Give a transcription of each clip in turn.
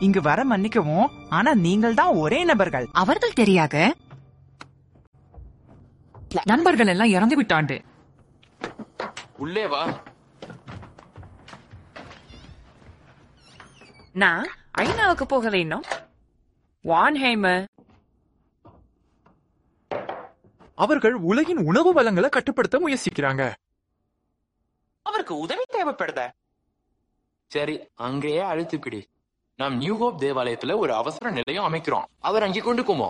இங்கு வர மன்னிக்கவும் ஆனா நீங்கள் தான் ஒரே நபர்கள் அவர்கள் தெரியாக நண்பர்கள் எல்லாம் இறந்து விட்டாண்டு உள்ளே வா நான் ஐநாவுக்கு போகல இன்னும் வான்ஹைமர் அவர்கள் உலகின் உணவு வளங்களை கட்டுப்படுத்த முயற்சிக்கிறாங்க அவருக்கு உதவி தேவைப்படுத சரி அங்கேயே அழுத்து பிடி நாம் நியூ ஹோப் தேவாலயத்துல ஒரு அவசர நிலையம் அமைக்கிறோம் அவர் அங்கே கொண்டு போமோ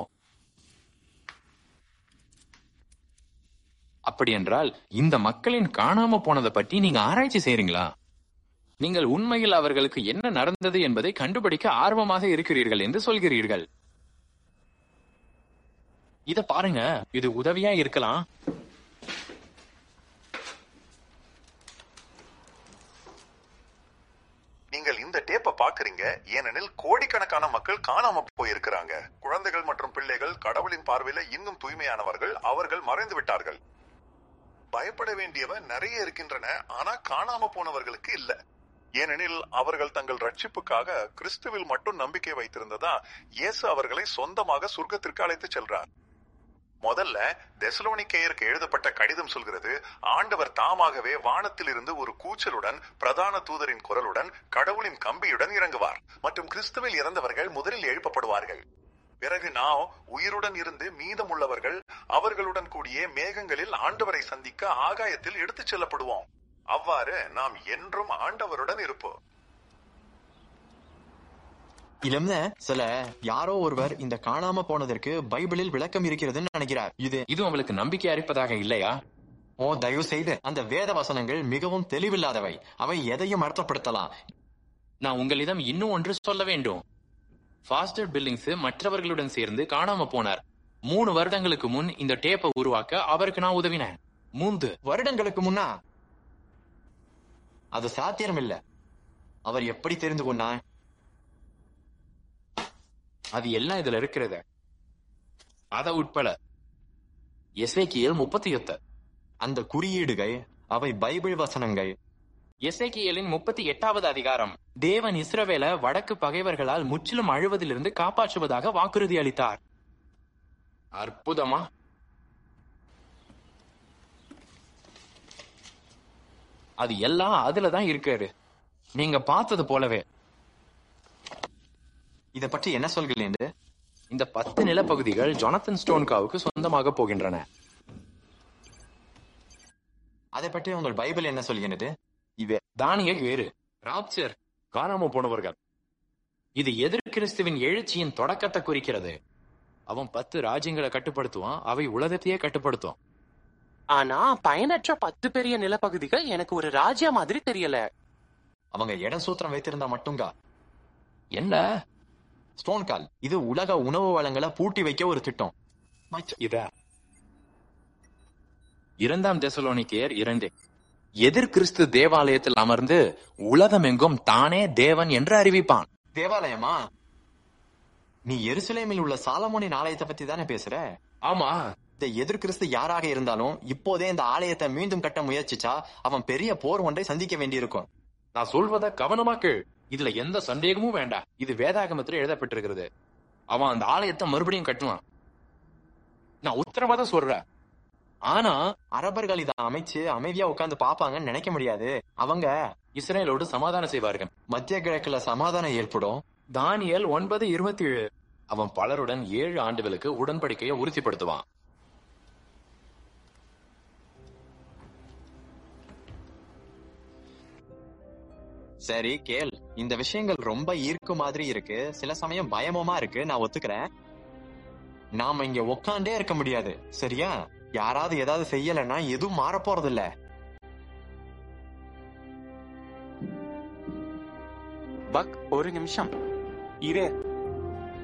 அப்படி என்றால் இந்த மக்களின் காணாம போனதை பற்றி நீங்க ஆராய்ச்சி செய்றீங்களா நீங்கள் உண்மையில் அவர்களுக்கு என்ன நடந்தது என்பதை கண்டுபிடிக்க ஆர்வமாக இருக்கிறீர்கள் என்று சொல்கிறீர்கள் இத பாருங்க இது உதவியா இருக்கலாம் நீங்கள் இந்த டேப்பை பாக்குறீங்க ஏனெனில் கோடிக்கணக்கான மக்கள் காணாம போயிருக்கிறாங்க குழந்தைகள் மற்றும் பிள்ளைகள் கடவுளின் பார்வையில இன்னும் தூய்மையானவர்கள் அவர்கள் மறைந்து விட்டார்கள் பயப்பட வேண்டியவ நிறைய இருக்கின்றன ஆனா காணாம போனவர்களுக்கு இல்ல ஏனெனில் அவர்கள் தங்கள் ரட்சிப்புக்காக கிறிஸ்துவில் மட்டும் நம்பிக்கை வைத்திருந்ததா இயேசு அவர்களை சொந்தமாக சொர்க்கத்திற்கு அழைத்து செல்றார் முதல்ல தெசலோனிக்கேயருக்கு எழுதப்பட்ட கடிதம் சொல்கிறது ஆண்டவர் தாமாகவே வானத்தில் இருந்து ஒரு கூச்சலுடன் பிரதான தூதரின் குரலுடன் கடவுளின் கம்பியுடன் இறங்குவார் மற்றும் கிறிஸ்துவில் இறந்தவர்கள் முதலில் எழுப்பப்படுவார்கள் பிறகு நாம் உயிருடன் இருந்து மீதமுள்ளவர்கள் அவர்களுடன் கூடிய மேகங்களில் ஆண்டவரை சந்திக்க ஆகாயத்தில் எடுத்துச் செல்லப்படுவோம் அவ்வாறு நாம் என்றும் ஆண்டவருடன் இருப்போம் இளம்ன சில யாரோ ஒருவர் இந்த காணாம போனதற்கு பைபிளில் விளக்கம் இருக்கிறதுன்னு நினைக்கிறார் இது இது உங்களுக்கு நம்பிக்கை அளிப்பதாக இல்லையா ஓ தயவு செய்து அந்த வேத வசனங்கள் மிகவும் தெளிவில்லாதவை அவை எதையும் அர்த்தப்படுத்தலாம் நான் உங்களிடம் இன்னும் ஒன்று சொல்ல வேண்டும் ஃபாஸ்டர் பில்லிங்ஸ் மற்றவர்களுடன் சேர்ந்து காணாம போனார் மூணு வருடங்களுக்கு முன் இந்த டேப்பை உருவாக்க அவருக்கு நான் உதவினேன் மூந்து வருடங்களுக்கு முன்னா அது சாத்தியம் இல்ல அவர் எப்படி தெரிந்து கொண்டார் அது எல்லாம் இதுல இருக்கிறது அத உட்பட எஸ்ஏகியல் முப்பத்தி எட்டு அந்த குறியீடுகள் அவை பைபிள் வசனங்கள் எஸ்ஏகியலின் முப்பத்தி எட்டாவது அதிகாரம் தேவன் இஸ்ரவேல வடக்கு பகைவர்களால் முற்றிலும் அழுவதிலிருந்து காப்பாற்றுவதாக வாக்குறுதி அளித்தார் அற்புதமா அது எல்லாம் அதுலதான் இருக்காரு நீங்க பார்த்தது போலவே இத பற்றி என்ன சொல்கிறேன் இந்த பத்து நிலப்பகுதிகள் ஜொனத்தன் ஸ்டோன்காவுக்கு சொந்தமாக போகின்றன அதை பற்றி உங்கள் பைபிள் என்ன சொல்கிறது இது தானியல் வேறு ராப்சர் காணாம போனவர்கள் இது எதிர் கிறிஸ்துவின் எழுச்சியின் தொடக்கத்தை குறிக்கிறது அவன் பத்து ராஜ்யங்களை கட்டுப்படுத்துவான் அவை உலகத்தையே கட்டுப்படுத்தும் ஆனா பயனற்ற பத்து பெரிய நிலப்பகுதிகள் எனக்கு ஒரு ராஜ்யா மாதிரி தெரியல அவங்க இடம் சூத்திரம் வைத்திருந்தா மட்டுங்கா என்ன ஸ்டோன் கால் இது உலக உணவு வளங்களை பூட்டி வைக்க ஒரு திட்டம் இத இரண்டாம் தெசலோனிக்கேயர் இரண்டு எதிர் கிறிஸ்து தேவாலயத்தில் அமர்ந்து உலகமெங்கும் தானே தேவன் என்று அறிவிப்பான் தேவாலயமா நீ எருசலேமில் உள்ள சாலமோனின் ஆலயத்தை பத்தி தானே பேசுற ஆமா இந்த எதிர் கிறிஸ்து யாராக இருந்தாலும் இப்போதே இந்த ஆலயத்தை மீண்டும் கட்ட முயற்சிச்சா அவன் பெரிய போர் ஒன்றை சந்திக்க வேண்டியிருக்கும் நான் சொல்வத கவனமா கேள் இதுல எந்த சந்தேகமும் வேண்டாம் இது வேதாகமத்தில் எழுதப்பட்டிருக்கிறது அவன் அந்த ஆலயத்தை மறுபடியும் கட்டுவான் நான் உத்தரவாதம் சொல்றேன் ஆனா அரபர்கள் இதை அமைச்சு அமைதியா உட்கார்ந்து பாப்பாங்கன்னு நினைக்க முடியாது அவங்க இஸ்ரேலோடு சமாதானம் செய்வார்கள் மத்திய கிழக்குல சமாதானம் ஏற்படும் தானியல் ஒன்பது இருபத்தி ஏழு அவன் பலருடன் ஏழு ஆண்டுகளுக்கு உடன்படிக்கையை உறுதிப்படுத்துவான் சரி கேள் இந்த விஷயங்கள் ரொம்ப ஈர்க்கும் மாதிரி இருக்கு சில சமயம் பயமுமா இருக்கு நான் ஒத்துக்கிறேன் நாம இங்க உக்காண்டே இருக்க முடியாது சரியா யாராவது ஏதாவது செய்யலைன்னா எதுவும் மாற போறது இல்ல பக் ஒரு நிமிஷம் இரு